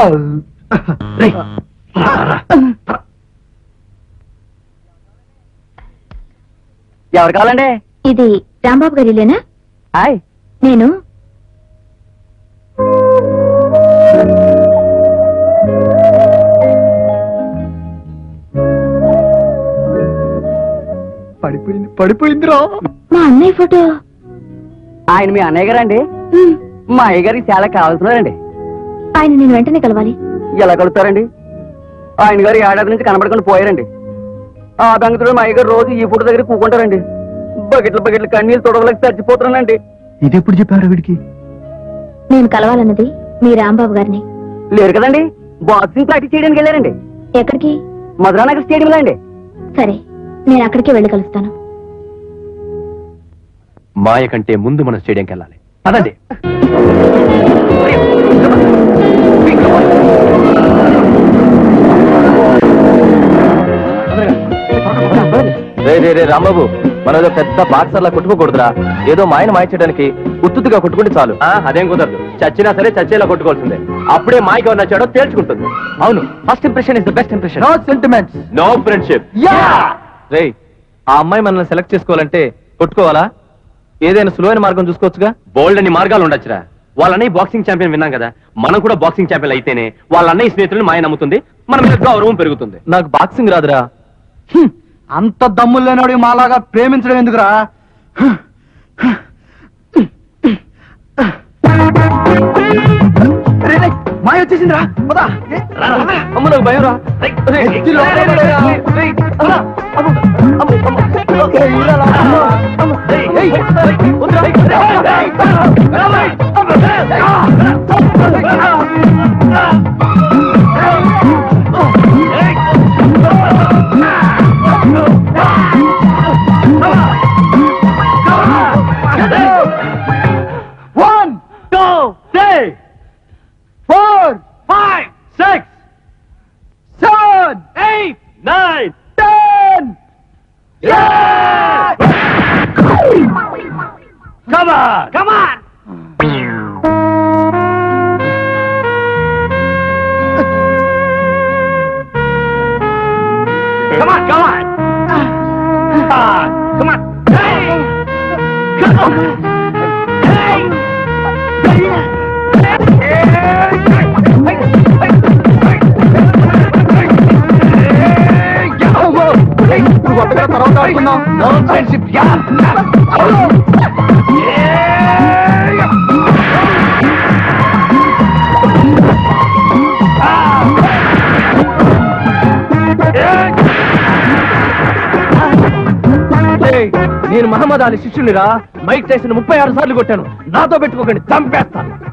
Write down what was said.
రేయ్, రా, రా. ఎవరు కావాలండి ఇది రాంబాబు గారి ఇల్లేనా హాయ్ నేను పడిపోయింది పడిపోయిందిరా మా అన్నయ్య ఫోటో ఆయన మీ అన్నయ్య గారండి ఉమ్, మా అయ్య గారికి చాలా కావాల్సినారండి ఆయన నేను వెంటనే కలవాలి ఎలా కలుగుతారండి ఆయన గారు ఏడాది నుంచి కనబడకుండా పోయారండి ఆ బెంగతుడు మా అయ్య గారు రోజు ఈ ఫోటో దగ్గర కూకుంటారండి బకెట్ల బకెట్ల కన్నీళ్ళు తొడవలకి చచ్చిపోతున్నానండి ఇది ఎప్పుడు చెప్పారు వీడికి నేను కలవాలన్నది మీ రాంబాబు గారిని లేరు కదండి బాక్సింగ్ ప్రాక్టీస్ చేయడానికి వెళ్ళారండి ఎక్కడికి మధురానగర్ స్టేడియంలో అండి సరే నేను అక్కడికే వెళ్ళి కలుస్తాను మాయ కంటే ముందు మన స్టేడియంకి వెళ్ళాలి అదండి రే రే రే రాంబాబు మనం ఏదో పెద్ద బాక్సర్లా కొట్టుకోకూడదురా ఏదో మాయను మాయ చేయడానికి ఉత్తుగా కొట్టుకుంటే చాలు ఆ, అదేం కుదరదు చచ్చినా సరే చచ్చేలా కొట్టుకోవాల్సిందే అప్పుడే మాయకి ఎవరు నచ్చాడో తేల్చుకుంటుంది అవును first impression is the best impression no sentiments no friendship యా రే ఆ అమ్మాయి మనల్ని సెలెక్ట్ చేసుకోవాలంటే కొట్టుకోవాలా ఏదైనా సులువైన మార్గం చూసుకోవచ్చుగా బోల్డ్ అని మార్గాలు ఉండొచ్చురా వాళ్ళ అన్నయ్య బాక్సింగ్ ఛాంపియన్ విన్నాం కదా మనం కూడా బాక్సింగ్ ఛాంపియన్ అయితేనే వాళ్ళ అన్నయ్య స్నేహితులను మాయ నమ్ముతుంది మన మీద గౌరవం పెరుగుతుంది నాకు బాక్సింగ్ రాదురా హ్మ్. అంత దమ్ములు లేనివాడు మాలాగా ప్రేమించడం ఎందుకురా రే, రే, మాయ వచ్చేసిందిరా పదా అమ్మ నాకు భయం రా ఎత్తి లోపల పడేరా. One, two, three, four, five, six, seven, eight, nine ten. Yeah! Come on! Come on! Come on, come on! Ah, come on! Hey! Come on! Hey! నువ్వు కొత్తగా తర్వాత ఆడుకుందాం నో ఫ్రెండ్షిప్ యా నేను మహమ్మద్ అలీ శిష్యునిరా మైక్ టైసన్ ముప్పై ఆరు సార్లు కొట్టాను నాతో పెట్టుకోకండి చంపేస్తాను